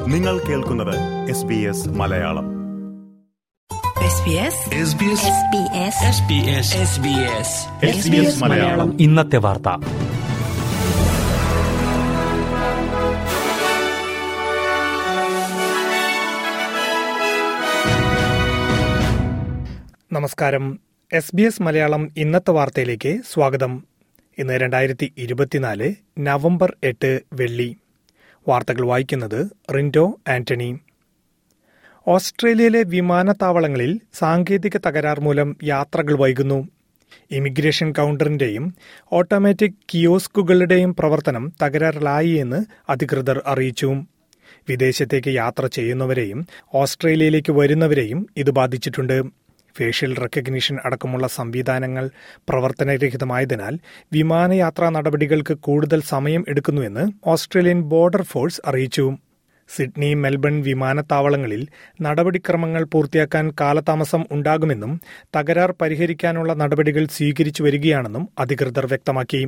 നിങ്ങൾ കേൾക്കുന്നത് S B S Malayalam SBS Malayalam ഇന്നത്തെ വാർത്ത നമസ്കാരം എസ് ബി എസ് മലയാളം ഇന്നത്തെ വാർത്തയിലേക്ക് സ്വാഗതം ഇന്ന് രണ്ടായിരത്തി ഇരുപത്തിനാല് നവംബർ എട്ട് വെള്ളി വാർത്തകൾ വായിക്കുന്നത് റിൻഡോ ആന്റണി ഓസ്ട്രേലിയയിലെ വിമാനത്താവളങ്ങളിൽ സാങ്കേതിക തകരാർ മൂലം യാത്രകൾ വൈകുന്നു ഇമിഗ്രേഷൻ കൗണ്ടറിന്റെയും ഓട്ടോമാറ്റിക് കിയോസ്കുകളുടെയും പ്രവർത്തനം തകരാറിലായി എന്ന് അധികൃതർ അറിയിച്ചു വിദേശത്തേക്ക് യാത്ര ചെയ്യുന്നവരെയും ഓസ്ട്രേലിയയിലേക്ക് വരുന്നവരെയും ഇത് ബാധിച്ചിട്ടുണ്ട് ഫേഷ്യൽ റെക്കഗ്നിഷൻ അടക്കമുള്ള സംവിധാനങ്ങൾ പ്രവർത്തനരഹിതമായതിനാൽ വിമാനയാത്രാ നടപടികൾക്ക് കൂടുതൽ സമയം എടുക്കുന്നുവെന്ന് ഓസ്ട്രേലിയൻ ബോർഡർ ഫോഴ്സ് അറിയിച്ചു സിഡ്നി മെൽബൺ വിമാനത്താവളങ്ങളിൽ നടപടിക്രമങ്ങൾ പൂർത്തിയാക്കാൻ കാലതാമസം ഉണ്ടാകുമെന്നും തകരാർ പരിഹരിക്കാനുള്ള നടപടികൾ സ്വീകരിച്ചു വരികയാണെന്നും അധികൃതർ വ്യക്തമാക്കി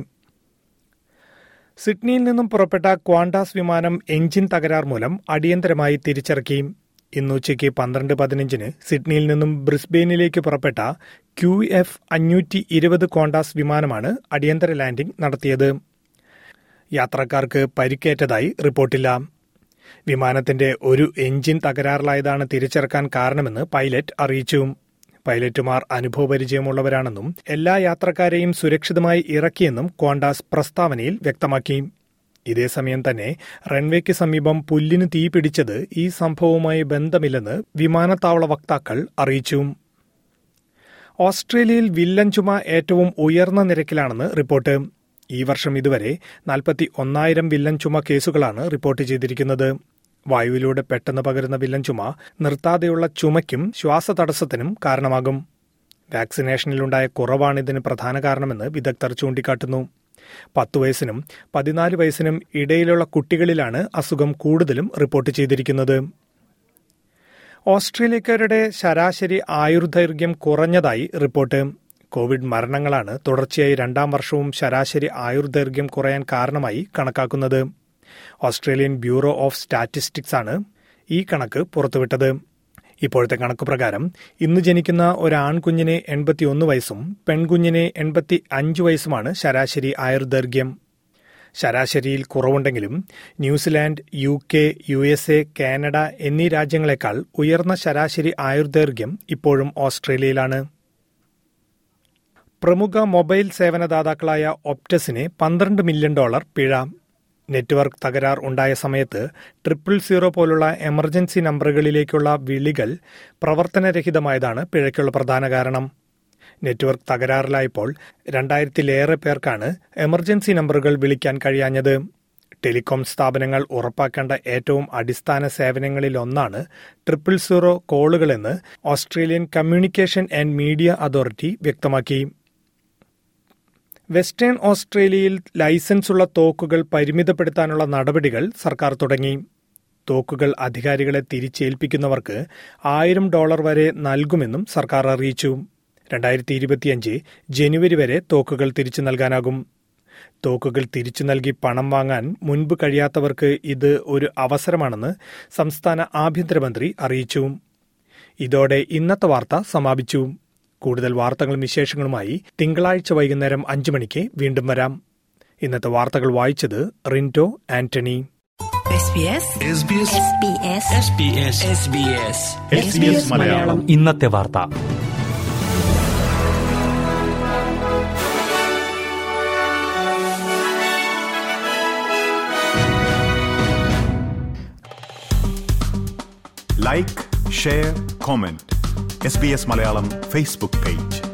സിഡ്നിയിൽ നിന്നും പുറപ്പെട്ട ക്വാണ്ടാസ് വിമാനം എഞ്ചിൻ തകരാർ മൂലം അടിയന്തരമായി തിരിച്ചിറക്കി ഇന്ന് ഉച്ചയ്ക്ക് പന്ത്രണ്ട് പതിനഞ്ചിന് സിഡ്നിയിൽ നിന്നും ബ്രിസ്ബെയിനിലേക്ക് പുറപ്പെട്ട ക്യു എഫ് അഞ്ഞൂറ്റി ഇരുപത് ക്വാണ്ടാസ് വിമാനമാണ് അടിയന്തര ലാൻഡിംഗ് നടത്തിയത് യാത്രക്കാർക്ക് പരിക്കേറ്റതായി റിപ്പോർട്ടില്ല വിമാനത്തിന്റെ ഒരു എഞ്ചിൻ തകരാറിലായതാണ് തിരിച്ചിറക്കാൻ കാരണമെന്ന് പൈലറ്റ് അറിയിച്ചു പൈലറ്റുമാർ അനുഭവപരിചയമുള്ളവരാണെന്നും എല്ലാ യാത്രക്കാരെയും സുരക്ഷിതമായി ഇറക്കിയെന്നും ക്വാണ്ടാസ് പ്രസ്താവനയിൽ വ്യക്തമാക്കി ഇതേസമയം തന്നെ റൺവേക്ക് സമീപം പുല്ലിന് തീ പിടിച്ചത് ഈ സംഭവവുമായി ബന്ധമില്ലെന്ന് വിമാനത്താവള വക്താക്കൾ അറിയിച്ചു ഓസ്ട്രേലിയയിൽ വില്ലൻ ചുമ ഏറ്റവും ഉയർന്ന നിരക്കിലാണെന്ന് റിപ്പോർട്ട് ഈ വർഷം ഇതുവരെ നാൽപ്പത്തി ഒന്നായിരം വില്ലൻ ചുമ കേസുകളാണ് റിപ്പോർട്ട് ചെയ്തിരിക്കുന്നത് വായുവിലൂടെ പെട്ടെന്ന് പകരുന്ന വില്ലൻ ചുമ നിർത്താതെയുള്ള ചുമയ്ക്കും ശ്വാസതടസ്സത്തിനും കാരണമാകും വാക്സിനേഷനിലുണ്ടായ കുറവാണ് ഇതിന് പ്രധാന കാരണമെന്ന് വിദഗ്ധർ ചൂണ്ടിക്കാട്ടുന്നു പത്ത് വയസ്സിനും പതിനാല് വയസ്സിനും ഇടയിലുള്ള കുട്ടികളിലാണ് അസുഖം കൂടുതലും റിപ്പോർട്ട് ചെയ്തിരിക്കുന്നത് ഓസ്ട്രേലിയക്കാരുടെ ശരാശരി ആയുർദൈർഘ്യം കുറഞ്ഞതായി റിപ്പോർട്ട് കോവിഡ് മരണങ്ങളാണ് തുടർച്ചയായി രണ്ടാം വർഷവും ശരാശരി ആയുർദൈർഘ്യം കുറയാൻ കാരണമായി കണക്കാക്കുന്നത് ഓസ്ട്രേലിയൻ ബ്യൂറോ ഓഫ് സ്റ്റാറ്റിസ്റ്റിക്സ് ആണ് ഈ കണക്ക് പുറത്തുവിട്ടത് ഇപ്പോഴത്തെ കണക്ക് പ്രകാരം ഇന്ന് ജനിക്കുന്ന ഒരു ആൺകുഞ്ഞിന് എൺപത്തിയൊന്ന് വയസ്സും പെൺകുഞ്ഞിന് എൺപത്തി അഞ്ച് വയസ്സുമാണ് ശരാശരി ആയുർദൈർഘ്യം ശരാശരിയിൽ കുറവുണ്ടെങ്കിലും New Zealand U K U S A Canada എന്നീ രാജ്യങ്ങളെക്കാൾ ഉയർന്ന ശരാശരി ആയുർദൈർഘ്യം ഇപ്പോഴും ഓസ്ട്രേലിയയിലാണ് പ്രമുഖ മൊബൈൽ സേവനദാതാക്കളായ ഒപ്റ്റസിന് പന്ത്രണ്ട് മില്യൺ ഡോളർ പിഴ നെറ്റ്വർക്ക് തകരാർ ഉണ്ടായ സമയത്ത് ട്രിപ്പിൾ സീറോ പോലുള്ള എമർജൻസി നമ്പറുകളിലേക്കുള്ള വിളികൾ പ്രവർത്തനരഹിതമായതാണ് പിഴയ്ക്കുള്ള പ്രധാന കാരണം നെറ്റ്വർക്ക് തകരാറിലായപ്പോൾ രണ്ടായിരത്തിലേറെ പേർക്കാണ് എമർജൻസി നമ്പറുകൾ വിളിക്കാൻ കഴിയാഞ്ഞത് ടെലികോം സ്ഥാപനങ്ങൾ ഉറപ്പാക്കേണ്ട ഏറ്റവും അടിസ്ഥാന സേവനങ്ങളിലൊന്നാണ് ട്രിപ്പിൾ സീറോ കോളുകളെന്ന് Australian communication and media authority വ്യക്തമാക്കി വെസ്റ്റേൺ ഓസ്ട്രേലിയയിൽ ലൈസൻസുള്ള തോക്കുകൾ പരിമിതപ്പെടുത്താനുള്ള നടപടികൾ സർക്കാർ തുടങ്ങി തോക്കുകൾ അധികാരികളെ തിരിച്ചേൽപ്പിക്കുന്നവർക്ക് ആയിരം ഡോളർ വരെ നൽകുമെന്നും സർക്കാർ അറിയിച്ചു രണ്ടായിരത്തി ഇരുപത്തിയഞ്ച് ജനുവരി വരെ തോക്കുകൾ തിരിച്ചു നൽകാനാകും തോക്കുകൾ തിരിച്ചു നൽകി പണം വാങ്ങാൻ മുൻപ് കഴിയാത്തവർക്ക് ഇത് ഒരു അവസരമാണെന്ന് സംസ്ഥാന ആഭ്യന്തരമന്ത്രി അറിയിച്ചു ഇതോടെ ഇന്നത്തെ വാർത്ത സമാപിച്ചു കൂടുതൽ വാർത്തകളും വിശേഷങ്ങളുമായി തിങ്കളാഴ്ച വൈകുന്നേരം അഞ്ചു മണിക്ക് വീണ്ടും വരാം ഇന്നത്തെ വാർത്തകൾ വായിച്ചത് റിൻറ്റോ ആന്റണി SBS മലയാളം ഇന്നത്തെ വാർത്ത like share comment S B S Malayalam Facebook page